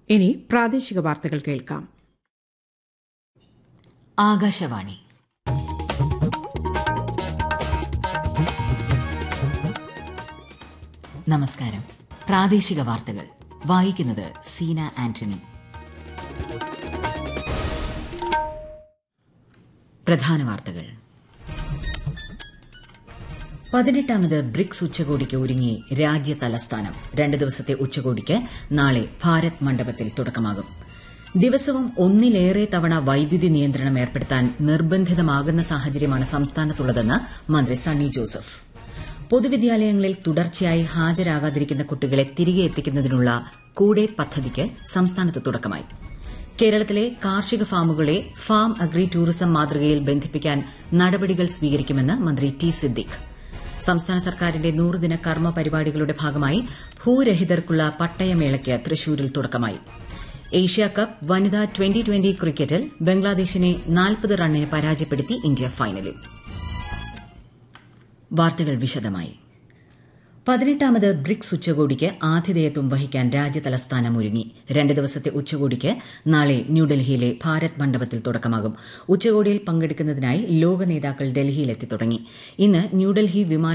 ഇനി പ്രാദേശിക വാർത്തകൾ കേൾക്കാം ആകാശവാണി നമസ്കാരം പ്രാദേശിക വാർത്തകൾ വായിക്കുന്നത് സീന ആന്റണി പ്രധാന വാർത്തകൾ പതിനെട്ടാമത് ബ്രിക്സ് ഉച്ചകോടിക്ക് ഒരുങ്ങി രാജ്യ തലസ്ഥാനം രണ്ട് ദിവസത്തെ ഉച്ചകോടിക്ക് നാളെ ഭാരത് മണ്ഡപത്തിൽ തുടക്കമാകും ദിവസവും ഒന്നിലേറെ തവണ വൈദ്യുതി നിയന്ത്രണം ഏർപ്പെടുത്താൻ നിർബന്ധിതമാകുന്ന സാഹചര്യമാണ് സംസ്ഥാനത്തുള്ളതെന്ന് മന്ത്രി സണ്ണി ജോസഫ് പൊതുവിദ്യാലയങ്ങളിൽ തുടർച്ചയായി ഹാജരാകാതിരിക്കുന്ന കുട്ടികളെ തിരികെ എത്തിക്കുന്നതിനുള്ള കൂടെ പദ്ധതിക്ക് സംസ്ഥാനത്ത് തുടക്കമായി കേരളത്തിലെ കാർഷിക ഫാമുകളെ ഫാം അഗ്രി ടൂറിസം മാതൃകയിൽ ബന്ധിപ്പിക്കാൻ നടപടികൾ സ്വീകരിക്കുമെന്ന് മന്ത്രി ടി സിദ്ദിഖ് സംസ്ഥാന സർക്കാരിന്റെ നൂറുദിന കർമ്മ പരിപാടികളുടെ ഭാഗമായി ഭൂരഹിതർക്കുള്ള പട്ടയമേളയ്ക്ക് തൃശൂരിൽ തുടക്കമായി ഏഷ്യ കപ്പ് വനിതാ ട്വന്റി ട്വന്റി ക്രിക്കറ്റിൽ ബംഗ്ലാദേശിനെ നാൽപ്പത് റണ്ണിന് പരാജയപ്പെടുത്തി ഇന്ത്യ ഫൈനലിൽ വാർത്തകൾ വിശദമായി പതിനെട്ടാമത് ബ്രിക്സ് ഉച്ചകോടിക്ക് ആതിഥേയത്വം വഹിക്കാൻ രാജ്യതലസ്ഥാനം ഒരുങ്ങി രണ്ട് ദിവസത്തെ ഉച്ചകോടിക്ക് നാളെ ന്യൂഡൽഹിയിലെ ഭാരത് മണ്ഡപത്തിൽ തുടക്കമാകും ഉച്ചകോടിയിൽ പങ്കെടുക്കുന്നതിനായി ലോക നേതാക്കൾ ഡൽഹിയിലെത്തി തുടങ്ങി ഇന്ന് ന്യൂഡൽഹി വിമാന